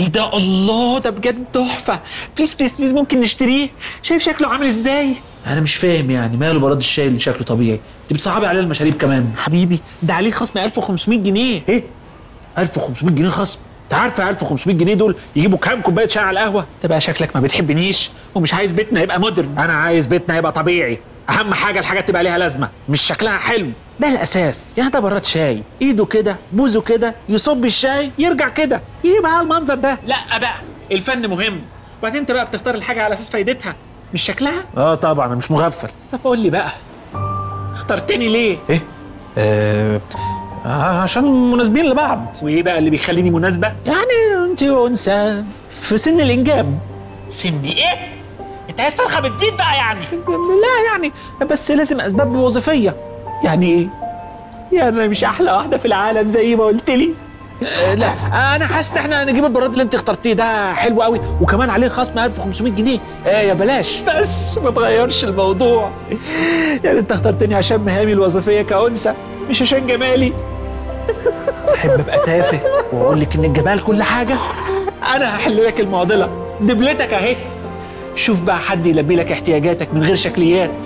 ايه ده الله ده بجد تحفه بليز بليز بليز ممكن نشتريه شايف شكله عامل ازاي انا مش فاهم يعني ماله براد الشاي اللي شكله طبيعي انت بتصعبي علينا المشاريب كمان حبيبي ده عليه خصم 1500 جنيه ايه 1500 جنيه خصم انت عارفه 1500 جنيه دول يجيبوا كام كوبايه شاي على القهوه انت بقى شكلك ما بتحبنيش ومش عايز بيتنا يبقى مودرن انا عايز بيتنا يبقى طبيعي اهم حاجه الحاجات تبقى ليها لازمه مش شكلها حلو ده الاساس يعني ده براد شاي ايده كده بوزه كده يصب الشاي يرجع كده يبقى المنظر ده لا بقى الفن مهم وبعدين انت بقى بتختار الحاجه على اساس فايدتها مش شكلها اه طبعا انا مش مغفل طب قول لي بقى اخترتني ليه ايه آه عشان مناسبين لبعض وايه بقى اللي بيخليني مناسبه يعني انت انثى في سن الانجاب سني ايه انت عايز فرخه بتزيد بقى يعني لا يعني بس لازم اسباب وظيفيه يعني ايه يعني انا مش احلى واحده في العالم زي ما قلت لي آه لا انا حاسس ان احنا نجيب البراد اللي انت اخترتيه ده حلو قوي وكمان عليه خصم 1500 جنيه آه يا بلاش بس ما تغيرش الموضوع يعني انت اخترتني عشان مهامي الوظيفيه كانثى مش عشان جمالي تحب ابقى تافه واقول لك ان الجمال كل حاجه انا هحل لك المعضله دبلتك اهي شوف بقى حد يلبي لك احتياجاتك من غير شكليات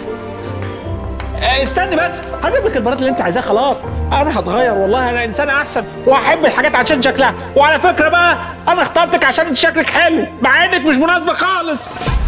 آه، استني بس هجيب لك البراد اللي انت عايزاه خلاص انا هتغير والله انا انسان احسن وهحب الحاجات عشان شكلها وعلى فكره بقى انا اخترتك عشان انت شكلك حلو مع انك مش مناسبه خالص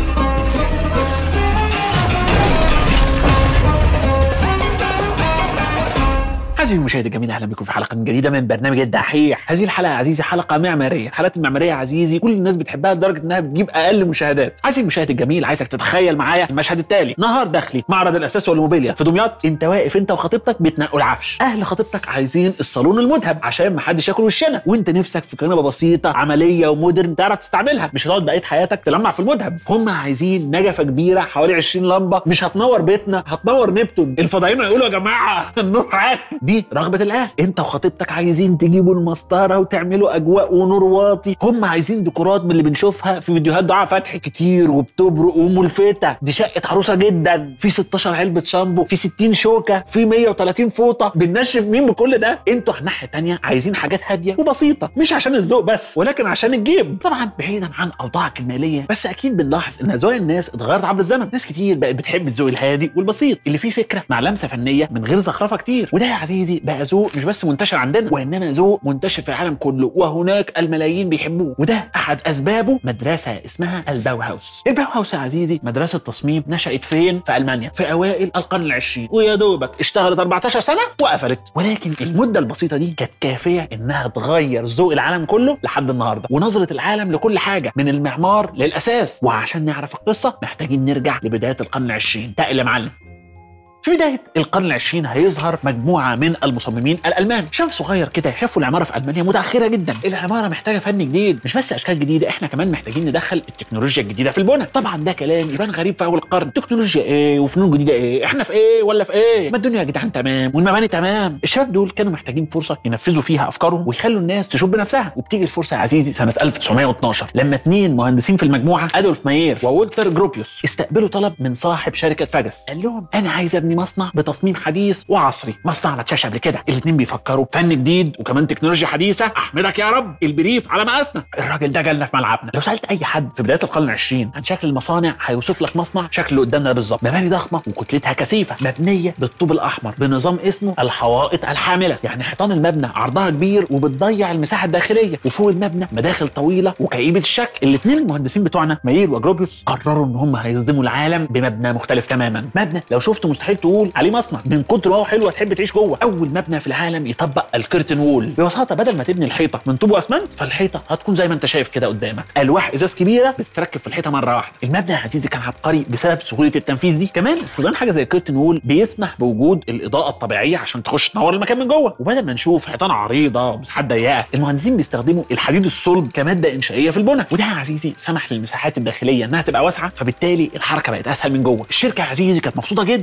عزيزي المشاهد الجميل اهلا بكم في حلقه جديده من برنامج الدحيح هذه الحلقه يا عزيزي حلقه معماريه الحلقات المعماريه يا عزيزي كل الناس بتحبها لدرجه انها بتجيب اقل مشاهدات عزيزي المشاهد الجميل عايزك تتخيل معايا المشهد التالي نهار داخلي معرض الاساس والموبيليا في دمياط انت واقف انت وخطيبتك بتنقوا العفش اهل خطيبتك عايزين الصالون المذهب عشان ما حدش ياكل وشنا وانت نفسك في كنبه بسيطه عمليه ومودرن تعرف تستعملها مش هتقعد بقيه حياتك تلمع في المذهب هم عايزين نجفه كبيره حوالي 20 لمبه مش هتنور بيتنا هتنور نبتون الفضائيين هيقولوا يا جماعه النور عالي دي رغبه الاهل انت وخطيبتك عايزين تجيبوا المسطره وتعملوا اجواء ونور واطي هم عايزين ديكورات من اللي بنشوفها في فيديوهات دعاء فتحي كتير وبتبرق وملفته دي شقه عروسه جدا في 16 علبه شامبو في 60 شوكه في 130 فوطه بننشف مين بكل ده انتوا على الناحيه الثانيه عايزين حاجات هاديه وبسيطه مش عشان الذوق بس ولكن عشان الجيب طبعا بعيدا عن اوضاعك الماليه بس اكيد بنلاحظ ان اذواق الناس اتغيرت عبر الزمن ناس كتير بقت بتحب الذوق الهادي والبسيط اللي فيه فكره مع لمسه فنيه من غير زخرفه كتير وده يا عزيزي بقى ذوق مش بس منتشر عندنا وانما ذوق منتشر في العالم كله وهناك الملايين بيحبوه وده احد اسبابه مدرسه اسمها الباو هاوس الباو هاوس يا عزيزي مدرسه تصميم نشات فين في المانيا في اوائل القرن العشرين ويا دوبك اشتغلت 14 سنه وقفلت ولكن المده البسيطه دي كانت كافيه انها تغير ذوق العالم كله لحد النهارده ونظره العالم لكل حاجه من المعمار للاساس وعشان نعرف القصه محتاجين نرجع لبدايه القرن العشرين تقل يا معلم في بداية القرن العشرين هيظهر مجموعة من المصممين الألمان شاب صغير كده شافوا العمارة في ألمانيا متأخرة جدا العمارة محتاجة فن جديد مش بس أشكال جديدة إحنا كمان محتاجين ندخل التكنولوجيا الجديدة في البنى طبعا ده كلام يبان غريب في أول القرن تكنولوجيا إيه وفنون جديدة إيه إحنا في إيه ولا في إيه ما الدنيا يا جدعان تمام والمباني تمام الشباب دول كانوا محتاجين فرصة ينفذوا فيها أفكارهم ويخلوا الناس تشوف بنفسها وبتيجي الفرصة يا عزيزي سنة 1912 لما اتنين مهندسين في المجموعة أدولف ماير وولتر جروبيوس استقبلوا طلب من صاحب شركة فاجس قال لهم أنا عايز أبني مصنع بتصميم تصميم حديث وعصري مصنع ما اتشافش قبل كده الاثنين بيفكروا فن جديد وكمان تكنولوجيا حديثه احمدك يا رب البريف على مقاسنا الراجل ده جالنا في ملعبنا لو سالت اي حد في بدايه القرن العشرين عن شكل المصانع هيوصف لك مصنع شكل اللي قدامنا بالظبط مباني ضخمه وكتلتها كثيفه مبنيه بالطوب الاحمر بنظام اسمه الحوائط الحامله يعني حيطان المبنى عرضها كبير وبتضيع المساحه الداخليه وفوق المبنى مداخل طويله وكئيبه الشكل الاثنين المهندسين بتوعنا ماير وجروبيوس قرروا ان هم هيصدموا العالم بمبنى مختلف تماما مبنى لو شفته مستحيل تقول عليه مصنع من كتر ما هو حلو هتحب تعيش جوه اول مبنى في العالم يطبق الكيرتن وول ببساطه بدل ما تبني الحيطه من طوب واسمنت فالحيطه هتكون زي ما انت شايف كده قدامك الواح ازاز كبيره بتتركب في الحيطه مره واحده المبنى يا عزيزي كان عبقري بسبب سهوله التنفيذ دي كمان استخدام حاجه زي الكيرتن وول بيسمح بوجود الاضاءه الطبيعيه عشان تخش تنور المكان من جوه وبدل ما نشوف حيطان عريضه ومساحات ضيقه المهندسين بيستخدموا الحديد الصلب كماده انشائيه في البنى وده يا عزيزي سمح للمساحات الداخليه انها تبقى واسعه فبالتالي الحركه بقت اسهل من جوه الشركه يا عزيزي كانت مبسوطه جدا لان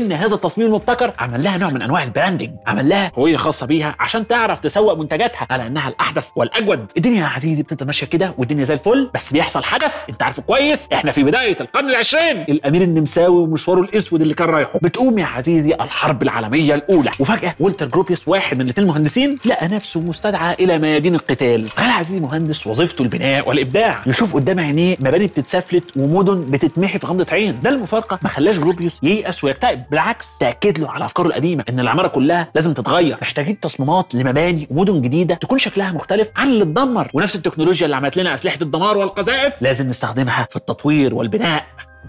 ان هذا التصميم المبتكر عمل لها نوع من انواع البراندنج عمل لها هويه خاصه بيها عشان تعرف تسوق منتجاتها على انها الاحدث والاجود الدنيا يا عزيزي بتفضل ماشيه كده والدنيا زي الفل بس بيحصل حدث انت عارفه كويس احنا في بدايه القرن العشرين الامير النمساوي ومشواره الاسود اللي كان رايحه بتقوم يا عزيزي الحرب العالميه الاولى وفجاه والتر جروبيوس واحد من الاثنين المهندسين لقى نفسه مستدعى الى ميادين القتال قال عزيزي مهندس وظيفته البناء والابداع يشوف قدام عينيه مباني بتتسفلت ومدن بتتمحي في غمضه عين ده المفارقه ما خلاش جروبيوس ييأس ويكتئب بالعكس تاكد له على افكاره القديمه ان العماره كلها لازم تتغير محتاجين تصميمات لمباني ومدن جديده تكون شكلها مختلف عن اللي اتدمر ونفس التكنولوجيا اللي عملت لنا اسلحه الدمار والقذائف لازم نستخدمها في التطوير والبناء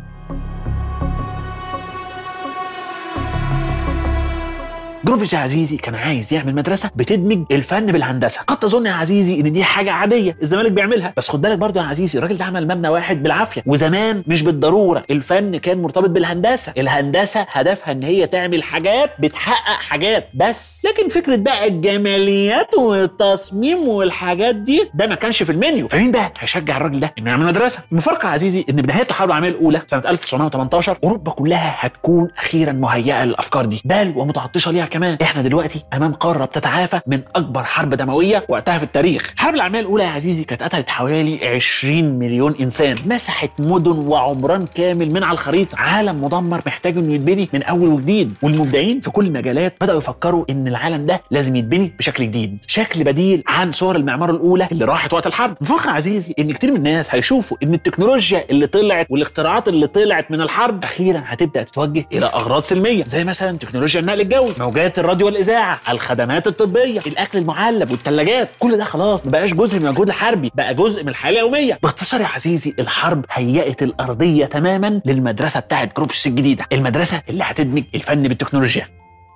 جروبيوس يا عزيزي كان عايز يعمل مدرسه بتدمج الفن بالهندسه قد تظن يا عزيزي ان دي حاجه عاديه الزمالك بيعملها بس خد بالك برضه يا عزيزي الراجل ده عمل مبنى واحد بالعافيه وزمان مش بالضروره الفن كان مرتبط بالهندسه الهندسه هدفها ان هي تعمل حاجات بتحقق حاجات بس لكن فكره بقى الجماليات والتصميم والحاجات دي ده ما كانش في المنيو فمين بقى هيشجع الراجل ده انه يعمل مدرسه المفارقه يا عزيزي ان بنهايه الحرب العالميه الاولى سنه 1918 اوروبا كلها هتكون اخيرا مهيئه للافكار دي بل ومتعطشه ليها كمان احنا دلوقتي امام قاره بتتعافى من اكبر حرب دمويه وقتها في التاريخ الحرب العالميه الاولى يا عزيزي كانت قتلت حوالي 20 مليون انسان مسحت مدن وعمران كامل من على الخريطه عالم مدمر محتاج انه يتبني من اول وجديد والمبدعين في كل المجالات بداوا يفكروا ان العالم ده لازم يتبني بشكل جديد شكل بديل عن صور المعمار الاولى اللي راحت وقت الحرب مفارقه يا عزيزي ان كتير من الناس هيشوفوا ان التكنولوجيا اللي طلعت والاختراعات اللي طلعت من الحرب اخيرا هتبدا تتوجه الى اغراض سلميه زي مثلا تكنولوجيا النقل الجوي موجات الراديو والاذاعه الخدمات الطبيه الاكل المعلب والثلاجات كل ده خلاص ما بقاش جزء من المجهود الحربي بقى جزء من الحياه اليوميه باختصار يا عزيزي الحرب هيأت الارضيه تماما للمدرسه بتاعت جروبس الجديده المدرسه اللي هتدمج الفن بالتكنولوجيا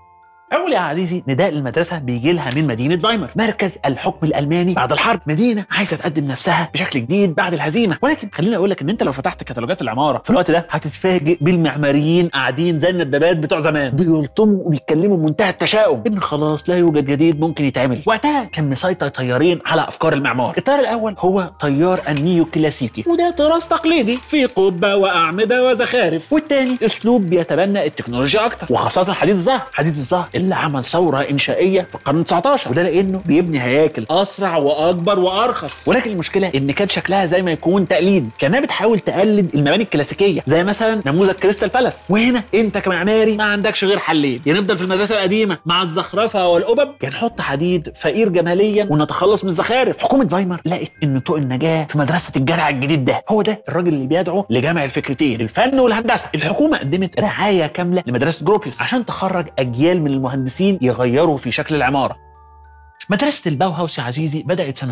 اول يا عزيزي نداء المدرسه بيجي لها من مدينه فايمر مركز الحكم الالماني بعد الحرب مدينه عايزه تقدم نفسها بشكل جديد بعد الهزيمه ولكن خليني اقول لك ان انت لو فتحت كتالوجات العماره في الوقت ده هتتفاجئ بالمعماريين قاعدين زي الندبات بتوع زمان بيلطموا وبيتكلموا بمنتهى التشاؤم ان خلاص لا يوجد جديد ممكن يتعمل وقتها كان مسيطر طيارين على افكار المعمار الطيار الاول هو طيار النيو كلاسيكي وده طراز تقليدي في قبه واعمده وزخارف والتاني اسلوب بيتبنى التكنولوجيا اكتر وخاصه حديد الزهر حديد الزهر اللي عمل ثوره انشائيه في القرن 19 وده لانه بيبني هياكل اسرع واكبر وارخص ولكن المشكله ان كان شكلها زي ما يكون تقليد كانها بتحاول تقلد المباني الكلاسيكيه زي مثلا نموذج كريستال بالاس وهنا انت كمعماري ما عندكش غير حلين يا نفضل في المدرسه القديمه مع الزخرفه والقبب يا نحط حديد فقير جماليا ونتخلص من الزخارف حكومه فايمر لقت ان طوق النجاه في مدرسه الجرع الجديد ده هو ده الراجل اللي بيدعو لجمع الفكرتين الفن والهندسه الحكومه قدمت رعايه كامله لمدرسه جروبيوس عشان تخرج اجيال من المهندسين يغيروا في شكل العماره مدرسة الباو هاوس يا عزيزي بدأت سنة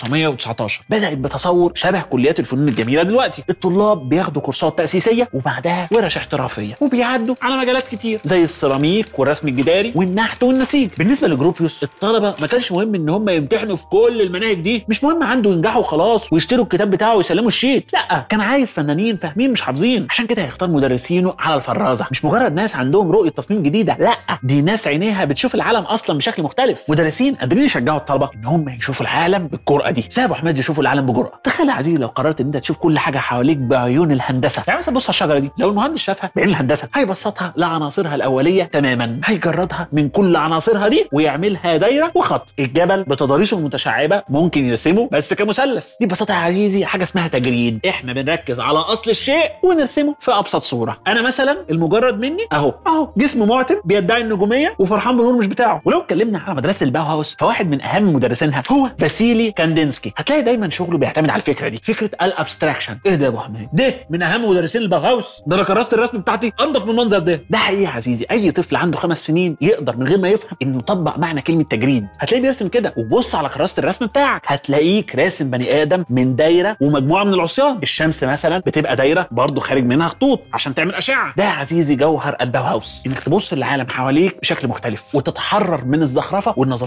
1919 بدأت بتصور شبه كليات الفنون الجميلة دلوقتي الطلاب بياخدوا كورسات تأسيسية وبعدها ورش احترافية وبيعدوا على مجالات كتير زي السيراميك والرسم الجداري والنحت والنسيج بالنسبة لجروبيوس الطلبة ما كانش مهم ان هم يمتحنوا في كل المناهج دي مش مهم عنده ينجحوا خلاص ويشتروا الكتاب بتاعه ويسلموا الشيت لا كان عايز فنانين فاهمين مش حافظين عشان كده هيختار مدرسينه على الفرازة مش مجرد ناس عندهم رؤية تصميم جديدة لا دي ناس عينيها بتشوف العالم اصلا بشكل مختلف مدرسين قادرين يشجعوا الطلبه ان هم يشوفوا العالم بالجرأه دي سابوا احمد يشوفوا العالم بجرأه تخيل يا عزيزي لو قررت ان انت تشوف كل حاجه حواليك بعيون الهندسه يعني مثلا بص على الشجره دي لو المهندس شافها بعين الهندسه هيبسطها لعناصرها الاوليه تماما هيجردها من كل عناصرها دي ويعملها دايره وخط الجبل بتضاريسه المتشعبه ممكن يرسمه بس كمثلث دي ببساطه يا عزيزي حاجه اسمها تجريد احنا بنركز على اصل الشيء ونرسمه في ابسط صوره انا مثلا المجرد مني اهو اهو جسم معتم بيدعي النجوميه وفرحان بنور مش بتاعه ولو اتكلمنا على مدرسه الباو هاوس فواحد من اهم مدرسينها هو باسيلي كاندينسكي هتلاقي دايما شغله بيعتمد على الفكره دي فكره الابستراكشن ايه ده يا ابو حماد ده من اهم مدرسين الباوهاوس ده انا كراسه الرسم بتاعتي انضف من المنظر ده ده حقيقي يا عزيزي اي طفل عنده خمس سنين يقدر من غير ما يفهم انه يطبق معنى كلمه تجريد هتلاقيه بيرسم كده وبص على كراسه الرسم بتاعك هتلاقيك راسم بني ادم من دايره ومجموعه من العصيان الشمس مثلا بتبقى دايره برضه خارج منها خطوط عشان تعمل اشعه ده يا عزيزي جوهر الباوهاوس انك تبص للعالم حواليك بشكل مختلف وتتحرر من الزخرفه والنظرات القديمه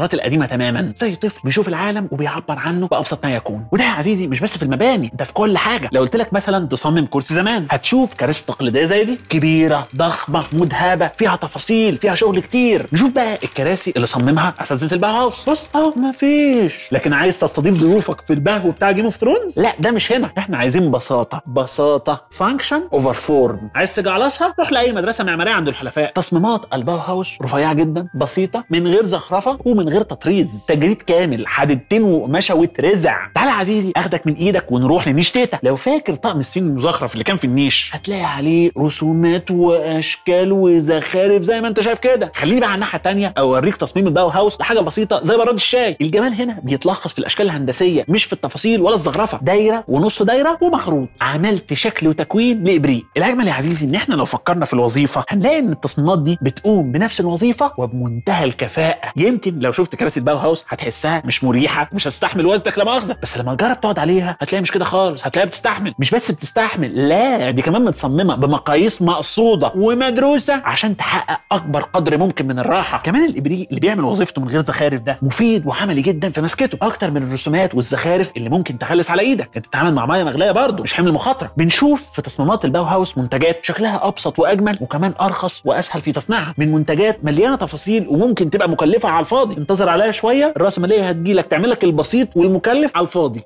تماما زي طفل بيشوف العالم وبيعبر عنه بابسط ما يكون وده يا عزيزي مش بس في المباني ده في كل حاجه لو قلت لك مثلا تصمم كرسي زمان هتشوف كراسي تقليديه زي دي كبيره ضخمه مذهبه فيها تفاصيل فيها شغل كتير نشوف بقى الكراسي اللي صممها اساتذه الباهاوس بص اهو مفيش لكن عايز تستضيف ضيوفك في البهو بتاع جيم اوف ثرونز لا ده مش هنا احنا عايزين بساطه بساطه فانكشن اوفر فورم عايز تجعلصها روح لاي مدرسه معماريه عند الحلفاء تصميمات الباوهاوس رفيعه جدا بسيطه من غير زخرفه ومن غير تطريز تجريد كامل حددتين وقماشه وترزع تعالى يا عزيزي اخدك من ايدك ونروح لنيش تيتا لو فاكر طقم الصين المزخرف اللي كان في النيش هتلاقي عليه رسومات واشكال وزخارف زي ما انت شايف كده خليني بقى على الناحيه الثانيه اوريك تصميم الباو هاوس لحاجه بسيطه زي براد الشاي الجمال هنا بيتلخص في الاشكال الهندسيه مش في التفاصيل ولا الزخرفه دايره ونص دايره ومخروط عملت شكل وتكوين لابريق الاجمل يا عزيزي ان احنا لو فكرنا في الوظيفه هنلاقي ان التصميمات دي بتقوم بنفس الوظيفه وبمنتهى الكفاءه يمكن لو شفت كراسي الباو هاوس هتحسها مش مريحه مش هتستحمل وزنك لا مؤاخذه بس لما تجرب تقعد عليها هتلاقي مش كده خالص هتلاقيها بتستحمل مش بس بتستحمل لا دي كمان متصممه بمقاييس مقصوده ومدروسه عشان تحقق اكبر قدر ممكن من الراحه كمان الابريق اللي بيعمل وظيفته من غير زخارف ده مفيد وعملي جدا في مسكته اكتر من الرسومات والزخارف اللي ممكن تخلص على ايدك انت تتعامل مع ميه مغليه برضه مش حمل مخاطره بنشوف في تصميمات الباو هاوس منتجات شكلها ابسط واجمل وكمان ارخص واسهل في تصنيعها من منتجات مليانه تفاصيل وممكن تبقى مكلفه على الفاضي انتظر عليها شويه الراسماليه هتجيلك تعمل لك البسيط والمكلف على الفاضي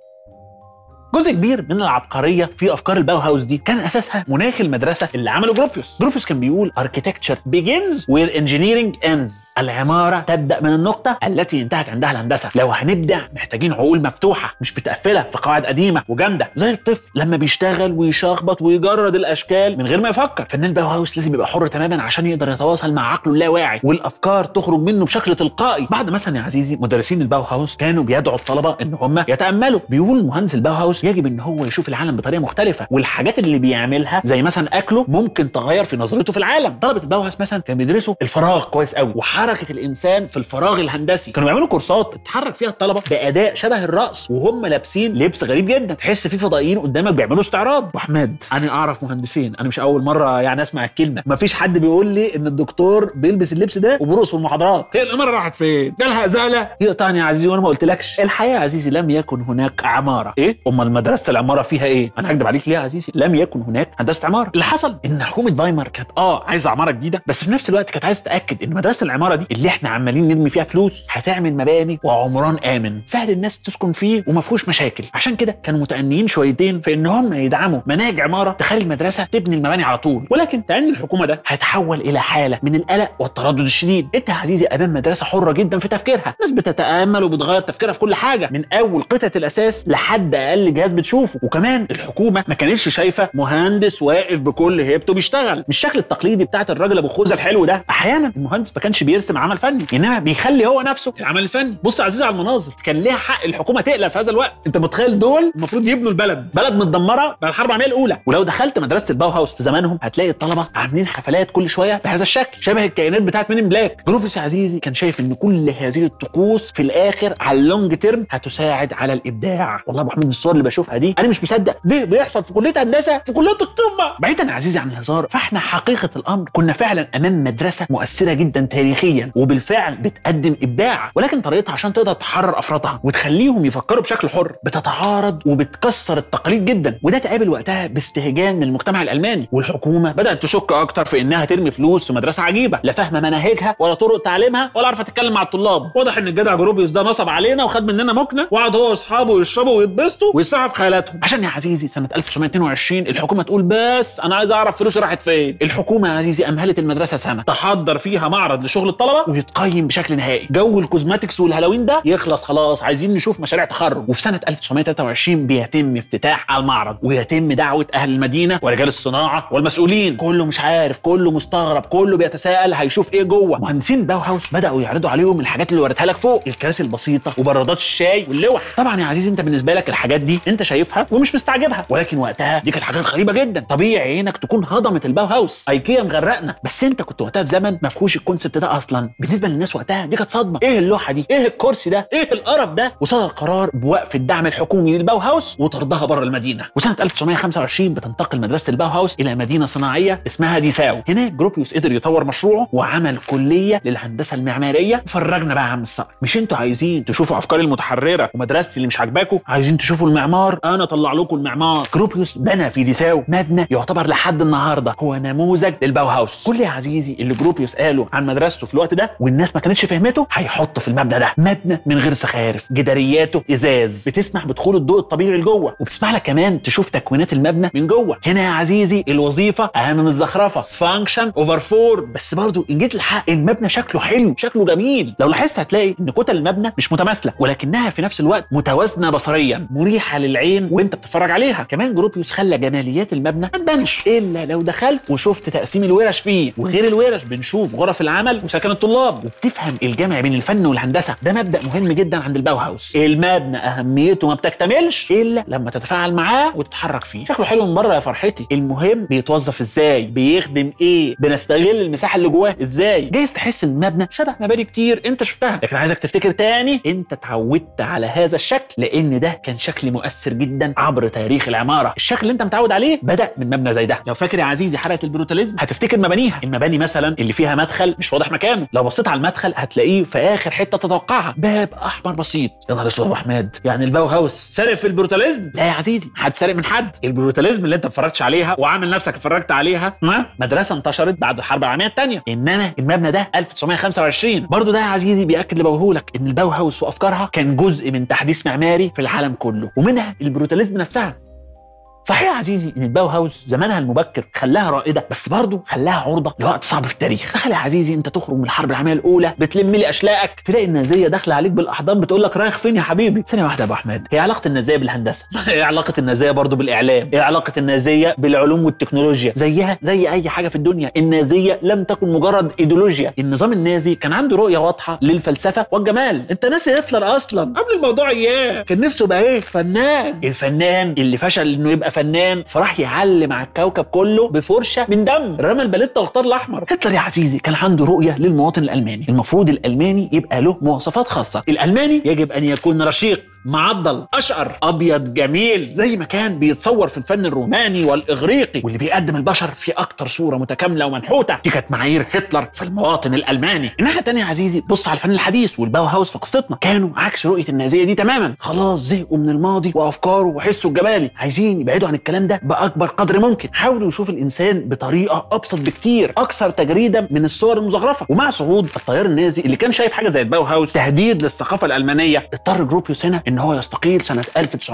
جزء كبير من العبقريه في افكار الباو هاوس دي كان اساسها مناخ المدرسه اللي عمله جروبيوس جروبيوس كان بيقول architecture begins where engineering ends العماره تبدا من النقطه التي انتهت عندها الهندسه لو هنبدع محتاجين عقول مفتوحه مش متقفله في قواعد قديمه وجامده زي الطفل لما بيشتغل ويشخبط ويجرد الاشكال من غير ما يفكر فنان الباو هاوس لازم يبقى حر تماما عشان يقدر يتواصل مع عقله اللاواعي والافكار تخرج منه بشكل تلقائي بعد مثلا يا عزيزي مدرسين الباو هاوس كانوا بيدعوا الطلبه ان هم يتاملوا بيقول مهندس الباو هاوس يجب ان هو يشوف العالم بطريقه مختلفه والحاجات اللي بيعملها زي مثلا اكله ممكن تغير في نظرته في العالم طلبه الباوهاوس مثلا كانوا بيدرسوا الفراغ كويس قوي وحركه الانسان في الفراغ الهندسي كانوا بيعملوا كورسات تتحرك فيها الطلبه باداء شبه الرقص وهم لابسين لبس غريب جدا تحس في فضائيين قدامك بيعملوا استعراض واحمد انا اعرف مهندسين انا مش اول مره يعني اسمع الكلمه مفيش حد بيقول لي ان الدكتور بيلبس اللبس ده وبيرقص في المحاضرات هي الاماره راحت فين جالها ازاله يقطعني يا عزيزي وانا ما قلتلكش الحقيقه يا عزيزي لم يكن هناك عماره ايه امال مدرسه العماره فيها ايه انا هكدب عليك ليه يا عزيزي لم يكن هناك هندسه عماره اللي حصل ان حكومه فايمر كانت اه عايزه عماره جديده بس في نفس الوقت كانت عايزه تاكد ان مدرسه العماره دي اللي احنا عمالين نرمي فيها فلوس هتعمل مباني وعمران امن سهل الناس تسكن فيه وما فيهوش مشاكل عشان كده كانوا متأنيين شويتين في ان هم يدعموا مناهج عماره تخلي المدرسه تبني المباني على طول ولكن تأني الحكومه ده هيتحول الى حاله من القلق والتردد الشديد انت يا عزيزي امام مدرسه حره جدا في تفكيرها ناس بتتامل وبتغير تفكيرها في كل حاجه من اول قطعه الاساس لحد اقل جهاز بتشوفه وكمان الحكومه ما كانتش شايفه مهندس واقف بكل هيبته بيشتغل مش الشكل التقليدي بتاعت الراجل ابو خوذه الحلو ده احيانا المهندس ما كانش بيرسم عمل فني انما بيخلي هو نفسه العمل الفني بص يا عزيزي على المناظر كان ليها حق الحكومه تقلق في هذا الوقت انت متخيل دول المفروض يبنوا البلد بلد متدمره بعد الحرب العالميه الاولى ولو دخلت مدرسه الباو هاوس في زمانهم هتلاقي الطلبه عاملين حفلات كل شويه بهذا الشكل شبه الكائنات بتاعت مين بلاك جروبس يا عزيزي كان شايف ان كل هذه الطقوس في الاخر على اللونج تيرم هتساعد على الابداع والله يا ابو حميد الصور اللي بشوفها دي انا مش مصدق ده بيحصل في كليه هندسه في كليه القمه بعيدا يا عزيزي عن الهزار فاحنا حقيقه الامر كنا فعلا امام مدرسه مؤثره جدا تاريخيا وبالفعل بتقدم ابداع ولكن طريقتها عشان تقدر تحرر افرادها وتخليهم يفكروا بشكل حر بتتعارض وبتكسر التقاليد جدا وده تقابل وقتها باستهجان من المجتمع الالماني والحكومه بدات تشك اكتر في انها ترمي فلوس في مدرسه عجيبه لا فاهمه مناهجها ولا طرق تعليمها ولا عارفه تتكلم مع الطلاب واضح ان الجدع جروبيوس ده نصب علينا وخد مننا مكنه وقعد هو واصحابه يشربوا ويتبسطوا ويسرحوا في خيالاتهم عشان يا عزيزي سنه 1922 الحكومه تقول بس انا عايز اعرف فلوسي راحت فين الحكومه يا عزيزي امهلت المدرسه سنه تحضر فيها معرض لشغل الطلبه ويتقيم بشكل نهائي جو الكوزماتكس والهالوين ده يخلص خلاص عايزين نشوف مشاريع تخرج وفي سنه 1923 بيتم افتتاح المعرض ويتم دعوه اهل المدينه ورجال الصناعه والمسؤولين كله مش عارف كله مستغرب كله بيتساءل هيشوف ايه جوه مهندسين باو هاوس بداوا يعرضوا عليهم الحاجات اللي وريتها لك فوق الكراسي البسيطه وبرادات الشاي واللوح طبعا يا عزيزي انت بالنسبه لك الحاجات دي انت شايفها ومش مستعجبها ولكن وقتها دي كانت حاجات غريبه جدا طبيعي عينك تكون هضمت الباو هاوس ايكيا مغرقنا بس انت كنت وقتها في زمن ما فيهوش الكونسبت ده اصلا بالنسبه للناس وقتها دي كانت صدمه ايه اللوحه دي ايه الكرسي ده ايه القرف ده وصدر قرار بوقف الدعم الحكومي للباو هاوس وطردها بره المدينه وسنه 1925 بتنتقل مدرسه الباو هاوس الى مدينه صناعيه اسمها ديساو هناك جروبيوس قدر يطور مشروعه وعمل كليه للهندسه المعماريه فرجنا بقى يا عم الصقر مش انتوا عايزين تشوفوا افكاري المتحرره ومدرستي اللي مش عاجباكم عايزين تشوفوا المعمار انا اطلع لكم المعمار جروبيوس بنى في ديساو مبنى يعتبر لحد النهارده هو نموذج للباو هاوس كل يا عزيزي اللي جروبيوس قاله عن مدرسته في الوقت ده والناس ما كانتش فهمته هيحطه في المبنى ده مبنى من غير سخارف جدارياته ازاز بتسمح بدخول الضوء الطبيعي لجوه وبتسمح لك كمان تشوف تكوينات المبنى من جوه هنا يا عزيزي الوظيفه اهم من الزخرفه فانكشن اوفر فور بس برضو ان جيت الحق المبنى شكله حلو شكله جميل لو لاحظت هتلاقي ان كتل المبنى مش متماثله ولكنها في نفس الوقت متوازنه بصريا مريحه للعين وانت بتتفرج عليها كمان جروبيوس خلى جماليات المبنى ما تبانش الا لو دخلت وشفت تقسيم الورش فيه وغير الورش بنشوف غرف العمل وسكن الطلاب وبتفهم الجمع بين الفن والهندسه ده مبدا مهم جدا عند الباو هاوس المبنى اهميته ما بتكتملش الا لما تتفاعل معاه وتتحرك فيه شكله حلو من بره يا فرحتي المهم بيتوظف ازاي بيخدم ايه بنستغل المساحه اللي جواه ازاي جايز تحس ان المبنى شبه مباني كتير انت شفتها لكن عايزك تفتكر تاني انت اتعودت على هذا الشكل لان ده كان شكل مؤثر جدا عبر تاريخ العماره الشكل اللي انت متعود عليه بدا من مبنى زي ده لو فاكر يا عزيزي حلقه البروتاليزم هتفتكر مبانيها المباني مثلا اللي فيها مدخل مش واضح مكانه لو بصيت على المدخل هتلاقيه في اخر حته تتوقعها باب احمر بسيط يا نهار اسود يا ابو حماد يعني الباو هاوس سارق في البروتاليزم لا يا عزيزي حد سارق من حد البروتاليزم اللي انت اتفرجتش عليها وعامل نفسك اتفرجت عليها ما مدرسه انتشرت بعد الحرب العالميه الثانيه انما المبنى ده 1925 برضه ده يا عزيزي بياكد اللي بقوله لك ان الباو هاوس وافكارها كان جزء من تحديث معماري في العالم كله ومنها البروتاليزم نفسها صحيح يا عزيزي ان الباو هاوس زمانها المبكر خلاها رائده بس برضه خلاها عرضه لوقت صعب في التاريخ تخيل يا عزيزي انت تخرج من الحرب العالميه الاولى بتلم لي اشلاءك تلاقي النازيه داخله عليك بالاحضان بتقول لك رايح فين يا حبيبي ثانيه واحده يا ابو احمد هي علاقه النازيه بالهندسه ايه علاقه النازيه برضه بالاعلام ايه علاقه النازيه بالعلوم والتكنولوجيا زيها زي اي حاجه في الدنيا النازيه لم تكن مجرد ايديولوجيا النظام النازي كان عنده رؤيه واضحه للفلسفه والجمال انت ناسي هتلر اصلا قبل الموضوع اياه كان نفسه بقى ايه فنان الفنان اللي فشل انه يبقى فنان فراح يعلم على الكوكب كله بفرشه من دم رمى الباليتا واختار الاحمر هتلر يا عزيزي كان عنده رؤيه للمواطن الالماني المفروض الالماني يبقى له مواصفات خاصه الالماني يجب ان يكون رشيق معضل اشقر ابيض جميل زي ما كان بيتصور في الفن الروماني والاغريقي واللي بيقدم البشر في اكتر صوره متكامله ومنحوته دي كانت معايير هتلر في المواطن الالماني الناحيه الثانيه يا عزيزي بص على الفن الحديث والباو هاوس في قصتنا كانوا عكس رؤيه النازيه دي تماما خلاص زهقوا من الماضي وافكاره وحسه الجمالي عايزين يبعدوا عن الكلام ده باكبر قدر ممكن حاولوا يشوفوا الانسان بطريقه ابسط بكتير اكثر تجريدا من الصور المزخرفه ومع صعود التيار النازي اللي كان شايف حاجه زي الباو هاوس تهديد للثقافه الالمانيه اضطر جروبيوس هنا ان هو يستقيل سنه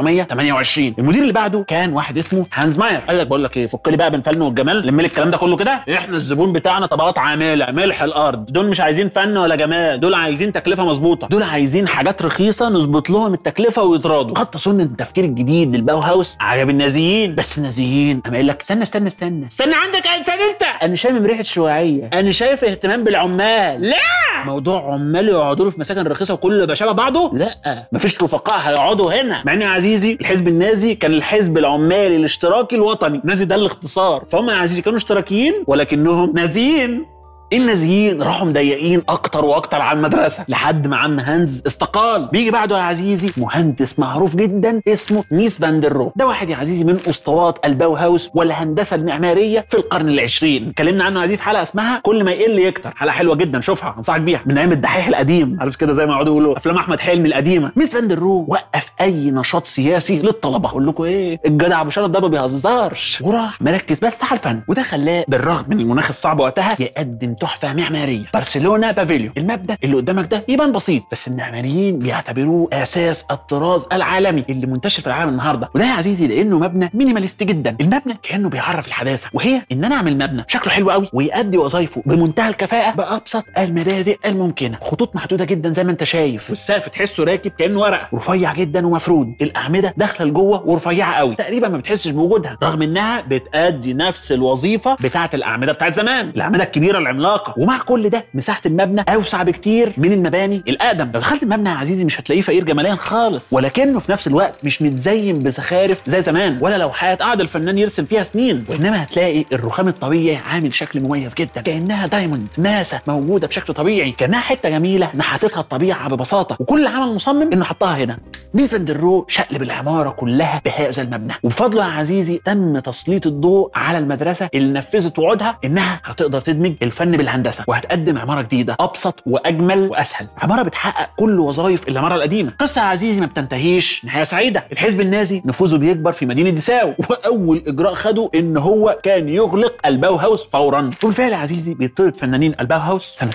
1928 المدير اللي بعده كان واحد اسمه هانز ماير قال لك بقول لك ايه فك لي بقى بين الفن والجمال لم لي الكلام ده كله كده احنا الزبون بتاعنا طبقات عامله ملح الارض دول مش عايزين فن ولا جمال دول عايزين تكلفه مظبوطه دول عايزين حاجات رخيصه نظبط لهم التكلفه ويتراضوا قد تظن ان التفكير الجديد للباو هاوس عجب النازيين بس النازيين قام قايل لك استنى استنى استنى استنى عندك يا انسان انت انا شامم ريحه شيوعيه انا شايف اهتمام بالعمال لا موضوع عمال يقعدوا له في مساكن رخيصه وكله يبقى شبه بعضه لا مفيش رفقاء هيقعدوا هنا مع ان يا عزيزي الحزب النازي كان الحزب العمالي الاشتراكي الوطني نازي ده الاختصار فهم يا عزيزي كانوا اشتراكيين ولكنهم نازيين النازيين راحوا مضيقين اكتر واكتر على المدرسه لحد ما عم هانز استقال بيجي بعده يا عزيزي مهندس معروف جدا اسمه ميس فاندر ده واحد يا عزيزي من اسطوات الباو هاوس والهندسه المعماريه في القرن العشرين اتكلمنا عنه يا عزيزي في حلقه اسمها كل ما يقل يكتر حلقه حلوه جدا شوفها انصحك بيها من ايام الدحيح القديم عارف كده زي ما يقعدوا يقولوا افلام احمد حلمي القديمه ميس فاندر وقف اي نشاط سياسي للطلبه اقول لكم ايه الجدع ابو شرف ده ما بيهزرش وراح مركز بس على الفن وده خلاه بالرغم من المناخ الصعب وقتها يقدم تحفه معماريه برشلونه بافيليو المبنى اللي قدامك ده يبان بسيط بس المعماريين بيعتبروه اساس الطراز العالمي اللي منتشر في العالم النهارده وده يا عزيزي لانه مبنى مينيماليست جدا المبنى كانه بيعرف الحداثه وهي ان انا اعمل مبنى شكله حلو قوي ويؤدي وظايفه بمنتهى الكفاءه بابسط المبادئ الممكنه خطوط محدوده جدا زي ما انت شايف والسقف تحسه راكب كانه ورقه رفيع جدا ومفرود الاعمده داخله لجوه ورفيعه قوي تقريبا ما بتحسش بوجودها رغم انها بتأدي نفس الوظيفه بتاعه الاعمده بتاعت زمان الاعمده الكبيره العملاقه عملاقه ومع كل ده مساحه المبنى اوسع بكتير من المباني الاقدم لو دخلت المبنى يا عزيزي مش هتلاقيه فقير جماليا خالص ولكنه في نفس الوقت مش متزين بزخارف زي زمان ولا لوحات قعد الفنان يرسم فيها سنين وانما هتلاقي الرخام الطبيعي عامل شكل مميز جدا كانها دايموند ماسه موجوده بشكل طبيعي كانها حته جميله نحتتها الطبيعه ببساطه وكل اللي عمل المصمم انه حطها هنا ميس فان در رو شقلب العماره كلها بهذا المبنى وبفضله يا عزيزي تم تسليط الضوء على المدرسه اللي نفذت وعودها انها هتقدر تدمج الفن بالهندسه وهتقدم عماره جديده ابسط واجمل واسهل عماره بتحقق كل وظائف العماره القديمه قصه يا عزيزي ما بتنتهيش نهايه سعيده الحزب النازي نفوذه بيكبر في مدينه ديساو واول اجراء خده ان هو كان يغلق الباو هاوس فورا وبالفعل يا عزيزي بيطرد فنانين الباو هاوس سنه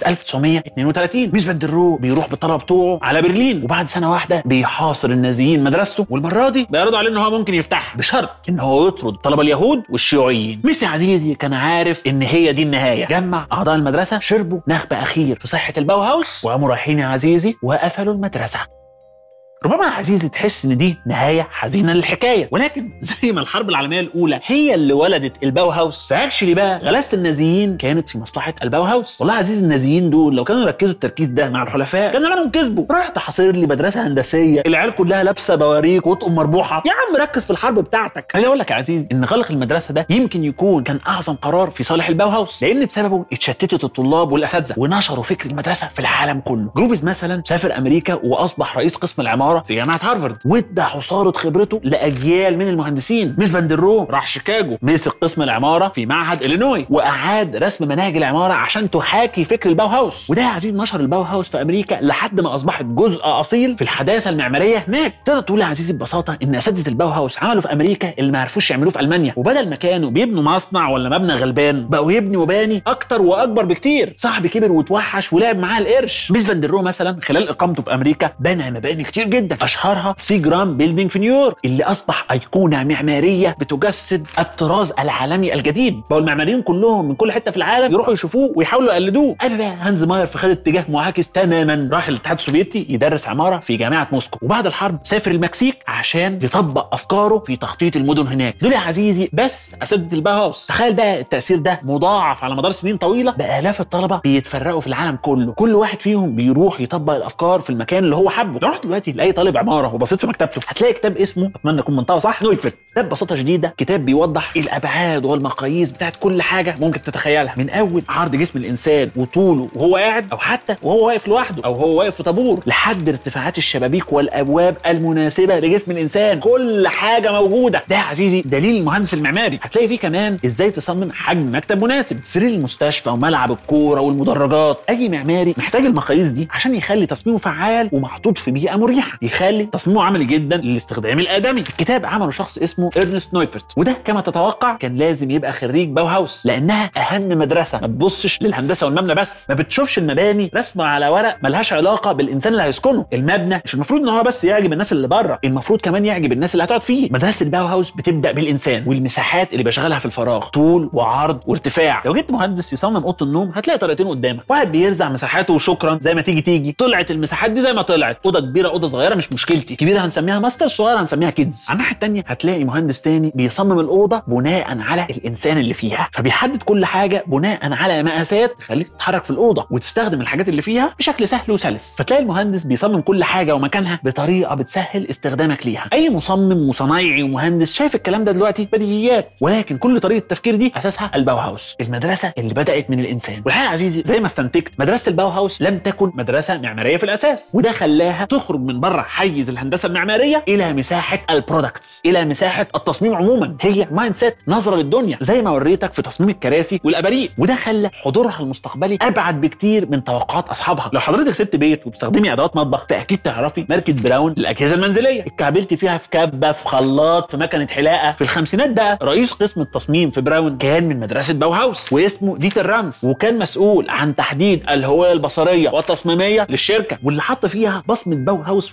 1932 ميس فان در رو بيروح بالطلبه بتوعه على برلين وبعد سنه واحده بيحاصر النازيين مدرسته والمره دي بيعرضوا عليه ان هو ممكن يفتحها بشرط ان هو يطرد الطلبه اليهود والشيوعيين ميسي عزيزي كان عارف ان هي دي النهايه جمع اعضاء المدرسه شربوا نخبه اخير في صحه الباو هاوس وقاموا رايحين يا عزيزي وقفلوا المدرسه ربما يا عزيزي تحس ان دي نهايه حزينه للحكايه ولكن زي ما الحرب العالميه الاولى هي اللي ولدت الباو هاوس فاكشلي بقى غلاسه النازيين كانت في مصلحه الباو هاوس والله يا عزيزي النازيين دول لو كانوا ركزوا التركيز ده مع الحلفاء كان زمانهم كسبوا رايح تحاصر لي مدرسه هندسيه العيال كلها لابسه بواريك وطقم مربوحه يا عم ركز في الحرب بتاعتك خليني اقول لك يا عزيزي ان غلق المدرسه ده يمكن يكون كان اعظم قرار في صالح الباو هاوس لان بسببه اتشتتت الطلاب والاساتذه ونشروا فكر المدرسه في العالم كله جروبز مثلا سافر امريكا واصبح رئيس قسم العماره في جامعه هارفارد وادى عصاره خبرته لاجيال من المهندسين ميس فان در رو راح شيكاغو مسك قسم العماره في معهد الينوي واعاد رسم مناهج العماره عشان تحاكي فكر الباو هاوس وده يا عزيز نشر الباو هاوس في امريكا لحد ما اصبحت جزء اصيل في الحداثه المعماريه هناك تقدر تقول يا عزيزي ببساطه ان اساتذه الباو هاوس عملوا في امريكا اللي ما عرفوش يعملوه في المانيا وبدل ما كانوا بيبنوا مصنع ولا مبنى غلبان بقوا يبنوا مباني اكتر واكبر بكتير صاحبي كبر وتوحش ولعب معاه القرش ميس فان در رو مثلا خلال اقامته في امريكا بنى مباني كتير جدا اشهرها سي جرام بيلدينج في نيويورك اللي اصبح ايقونه معماريه بتجسد الطراز العالمي الجديد بقوا المعماريين كلهم من كل حته في العالم يروحوا يشوفوه ويحاولوا يقلدوه اما بقى هانز ماير فخد اتجاه معاكس تماما راح الاتحاد السوفيتي يدرس عماره في جامعه موسكو وبعد الحرب سافر المكسيك عشان يطبق افكاره في تخطيط المدن هناك دول يا عزيزي بس اساتذه الباو هاوس تخيل بقى التاثير ده مضاعف على مدار سنين طويله بالاف الطلبه بيتفرقوا في العالم كله كل واحد فيهم بيروح يطبق الافكار في المكان اللي هو حبه لو رحت دلوقتي لاي طالب عماره وبصيت في مكتبته هتلاقي كتاب اسمه اتمنى اكون منطقه صح نويفرت ده ببساطه شديده كتاب بيوضح الابعاد والمقاييس بتاعت كل حاجه ممكن تتخيلها من اول عرض جسم الانسان وطوله وهو قاعد او حتى وهو واقف لوحده او هو واقف في طابور لحد ارتفاعات الشبابيك والابواب المناسبه لجسم الانسان كل حاجه موجوده ده يا عزيزي دليل المهندس المعماري هتلاقي فيه كمان ازاي تصمم حجم مكتب مناسب سرير المستشفى وملعب الكوره والمدرجات اي معماري محتاج المقاييس دي عشان يخلي تصميمه فعال ومحطوط في بيئه مريحه يخلي تصميمه عملي جدا للاستخدام الادمي الكتاب عمله شخص اسمه ارنست نويفرت وده كما تتوقع كان لازم يبقى خريج باو هاوس لانها اهم مدرسه ما تبصش للهندسه والمبنى بس ما بتشوفش المباني رسمه على ورق ملهاش علاقه بالانسان اللي هيسكنه المبنى مش المفروض ان هو بس يعجب الناس اللي بره المفروض كمان يعجب الناس اللي هتقعد فيه مدرسه الباو هاوس بتبدا بالانسان والمساحات اللي بيشغلها في الفراغ طول وعرض وارتفاع لو جبت مهندس يصمم اوضه النوم هتلاقي طريقتين قدامك واحد بيرزع مساحاته وشكرا زي ما تيجي تيجي طلعت المساحات دي زي ما طلعت اوضه كبيره اوضه صغيره مش مشكلتي كبيره هنسميها ماستر صغيره هنسميها كيدز على الناحيه الثانيه هتلاقي مهندس تاني بيصمم الاوضه بناء على الانسان اللي فيها فبيحدد كل حاجه بناء على مقاسات تخليك تتحرك في الاوضه وتستخدم الحاجات اللي فيها بشكل سهل وسلس فتلاقي المهندس بيصمم كل حاجه ومكانها بطريقه بتسهل استخدامك ليها اي مصمم وصنايعي ومهندس شايف الكلام ده دلوقتي بديهيات ولكن كل طريقه التفكير دي اساسها الباو هاوس المدرسه اللي بدات من الانسان والحقيقه يا عزيزي زي ما استنتجت مدرسه الباو هاوس لم تكن مدرسه معماريه في الاساس وده خلاها تخرج من بره حيز الهندسه المعماريه الى مساحه البرودكتس الى مساحه التصميم عموما هي مايند سيت نظره للدنيا زي ما وريتك في تصميم الكراسي والاباريق وده خلى حضورها المستقبلي ابعد بكتير من توقعات اصحابها لو حضرتك ست بيت وبتستخدمي ادوات مطبخ فاكيد تعرفي ماركه براون للاجهزه المنزليه اتكعبلتي فيها في كبه في خلاط في مكنه حلاقه في الخمسينات بقى رئيس قسم التصميم في براون كان من مدرسه باو هاوس واسمه ديتر رامز وكان مسؤول عن تحديد الهويه البصريه والتصميميه للشركه واللي حط فيها بصمه باو هاوس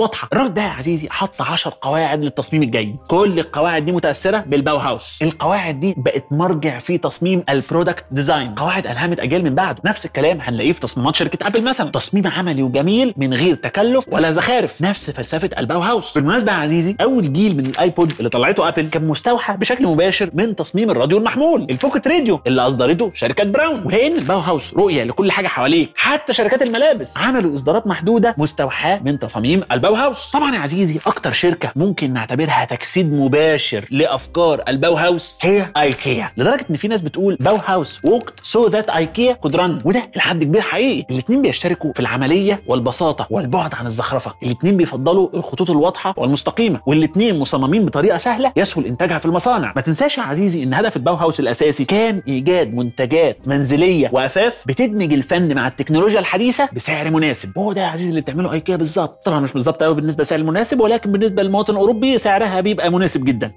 واضحه الراجل ده يا عزيزي حط 10 قواعد للتصميم الجيد كل القواعد دي متاثره بالباو هاوس القواعد دي بقت مرجع في تصميم البرودكت ديزاين قواعد الهمت اجيال من بعده نفس الكلام هنلاقيه في تصميمات شركه ابل مثلا تصميم عملي وجميل من غير تكلف ولا زخارف نفس فلسفه الباو هاوس بالمناسبه يا عزيزي اول جيل من الايبود اللي طلعته ابل كان مستوحى بشكل مباشر من تصميم الراديو المحمول البوكيت راديو اللي اصدرته شركه براون ولان الباو هاوس رؤيه لكل حاجه حواليك حتى شركات الملابس عملوا اصدارات محدوده مستوحاه من تصاميم الباو هاوس طبعا يا عزيزي اكتر شركه ممكن نعتبرها تجسيد مباشر لافكار الباو هاوس هي ايكيا لدرجه ان في ناس بتقول باو هاوس ووكت سو ذات ايكيا كود ران وده لحد كبير حقيقي الاثنين بيشتركوا في العمليه والبساطه والبعد عن الزخرفه الاثنين بيفضلوا الخطوط الواضحه والمستقيمه والاثنين مصممين بطريقه سهله يسهل انتاجها في المصانع ما تنساش يا عزيزي ان هدف الباو هاوس الاساسي كان ايجاد منتجات منزليه واثاث بتدمج الفن مع التكنولوجيا الحديثه بسعر مناسب وهو ده يا عزيزي اللي بتعمله ايكيا بالظبط طبعا مش بالظبط قوي بالنسبه للسعر المناسب ولكن بالنسبه للمواطن الاوروبي سعرها بيبقى مناسب جدا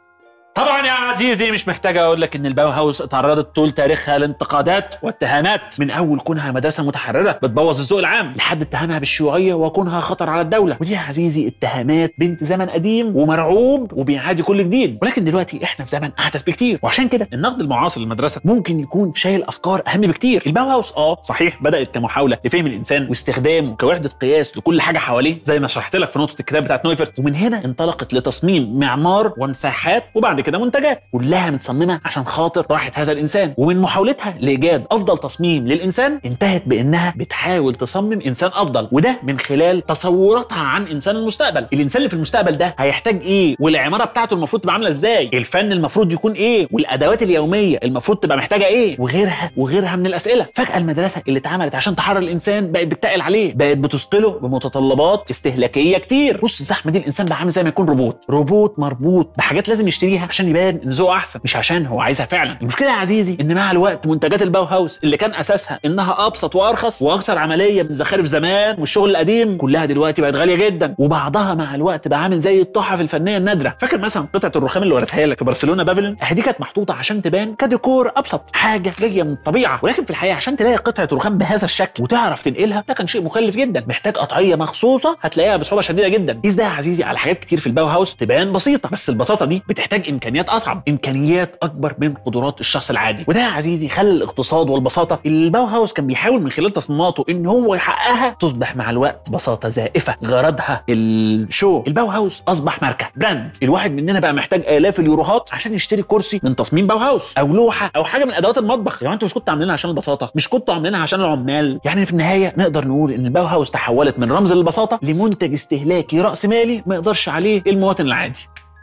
طبعا يا عزيزي مش محتاج اقول لك ان الباو هاوس اتعرضت طول تاريخها لانتقادات واتهامات من اول كونها مدرسه متحرره بتبوظ الذوق العام لحد اتهامها بالشيوعيه وكونها خطر على الدوله ودي يا عزيزي اتهامات بنت زمن قديم ومرعوب وبيعادي كل جديد ولكن دلوقتي احنا في زمن احدث بكتير وعشان كده النقد المعاصر للمدرسه ممكن يكون شايل افكار اهم بكتير الباو هاوس اه صحيح بدات كمحاوله لفهم الانسان واستخدامه كوحده قياس لكل حاجه حواليه زي ما شرحت لك في نقطه الكتاب بتاعت نويفرت ومن هنا انطلقت لتصميم معمار ومساحات وبعد كده منتجات كلها متصممه عشان خاطر راحه هذا الانسان ومن محاولتها لايجاد افضل تصميم للانسان انتهت بانها بتحاول تصمم انسان افضل وده من خلال تصوراتها عن انسان المستقبل الانسان اللي في المستقبل ده هيحتاج ايه والعماره بتاعته المفروض تبقى عامله ازاي الفن المفروض يكون ايه والادوات اليوميه المفروض تبقى محتاجه ايه وغيرها وغيرها من الاسئله فجاه المدرسه اللي اتعملت عشان تحرر الانسان بقت بتتقل عليه بقت بتثقله بمتطلبات استهلاكيه كتير بص الزحمه دي الانسان بقى عامل زي ما يكون روبوت روبوت مربوط بحاجات لازم يشتريها عشان يبان ان ذوقه احسن مش عشان هو عايزها فعلا المشكله يا عزيزي ان مع الوقت منتجات الباو هاوس اللي كان اساسها انها ابسط وارخص واكثر عمليه من زخارف زمان والشغل القديم كلها دلوقتي بقت غاليه جدا وبعضها مع الوقت بقى عامل زي التحف الفنيه النادره فاكر مثلا قطعه الرخام اللي وريتها لك في برشلونه بافلون دي كانت محطوطه عشان تبان كديكور ابسط حاجه جايه من الطبيعه ولكن في الحقيقه عشان تلاقي قطعه رخام بهذا الشكل وتعرف تنقلها ده كان شيء مكلف جدا محتاج قطعيه مخصوصه هتلاقيها بصعوبه شديده جدا قيس ده يا عزيزي على حاجات كتير في الباو هاوس تبان بسيطه بس البساطه دي بتحتاج امكانيات اصعب امكانيات اكبر من قدرات الشخص العادي وده يا عزيزي خلى الاقتصاد والبساطه اللي الباو هاوس كان بيحاول من خلال تصميماته ان هو يحققها تصبح مع الوقت بساطه زائفه غرضها الشو الباو هاوس اصبح ماركه براند الواحد مننا بقى محتاج الاف اليوروهات عشان يشتري كرسي من تصميم باو هاوس او لوحه او حاجه من ادوات المطبخ يعني انتوا مش كنتوا عاملينها عشان البساطه مش كنتوا عاملينها عشان العمال يعني في النهايه نقدر نقول ان الباو هاوس تحولت من رمز للبساطه لمنتج استهلاكي راس مالي ما يقدرش عليه المواطن العادي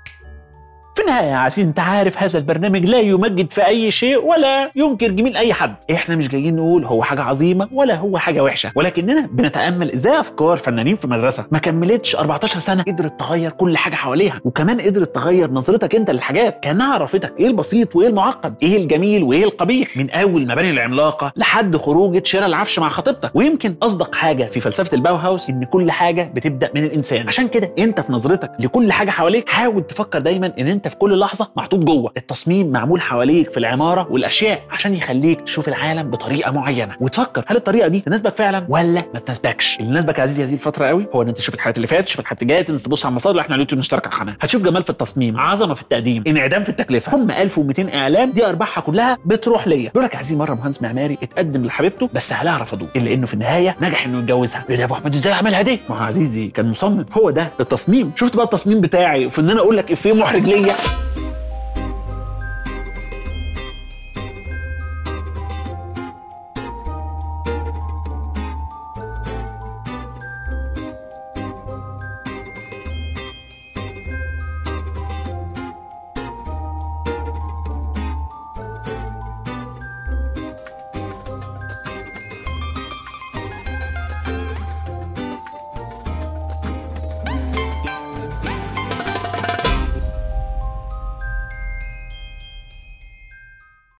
في النهاية يا عزيز انت عارف هذا البرنامج لا يمجد في اي شيء ولا ينكر جميل اي حد احنا مش جايين نقول هو حاجة عظيمة ولا هو حاجة وحشة ولكننا بنتأمل ازاي افكار فنانين في مدرسة ما كملتش 14 سنة قدرت تغير كل حاجة حواليها وكمان قدرت تغير نظرتك انت للحاجات كانها عرفتك ايه البسيط وايه المعقد ايه الجميل وايه القبيح من اول المباني العملاقة لحد خروجة شراء العفش مع خطيبتك ويمكن اصدق حاجة في فلسفة الباو هاوس ان كل حاجة بتبدأ من الانسان عشان كده انت في نظرتك لكل حاجة حواليك حاول تفكر دايما ان انت في كل لحظة محطوط جوه التصميم معمول حواليك في العماره والاشياء عشان يخليك تشوف العالم بطريقه معينه وتفكر هل الطريقه دي تناسبك فعلا ولا ما تناسبكش اللي يناسبك يا عزيزي هذه الفتره قوي هو ان انت تشوف الحلقات اللي فاتت تشوف الحلقات الجايه تنزل تبص على المصادر اللي احنا على اليوتيوب نشترك على القناه هتشوف جمال في التصميم عظمه في التقديم انعدام في التكلفه هم 1200 اعلان دي ارباحها كلها بتروح ليا بيقول لك يا عزيزي مره مهندس معماري اتقدم لحبيبته بس اهلها رفضوه الا انه في النهايه نجح انه يتجوزها ايه ده يا ابو احمد ازاي عملها دي ما هو عزيزي كان مصمم هو ده التصميم شفت بقى التصميم بتاعي في ان انا اقول لك افيه محرج ليا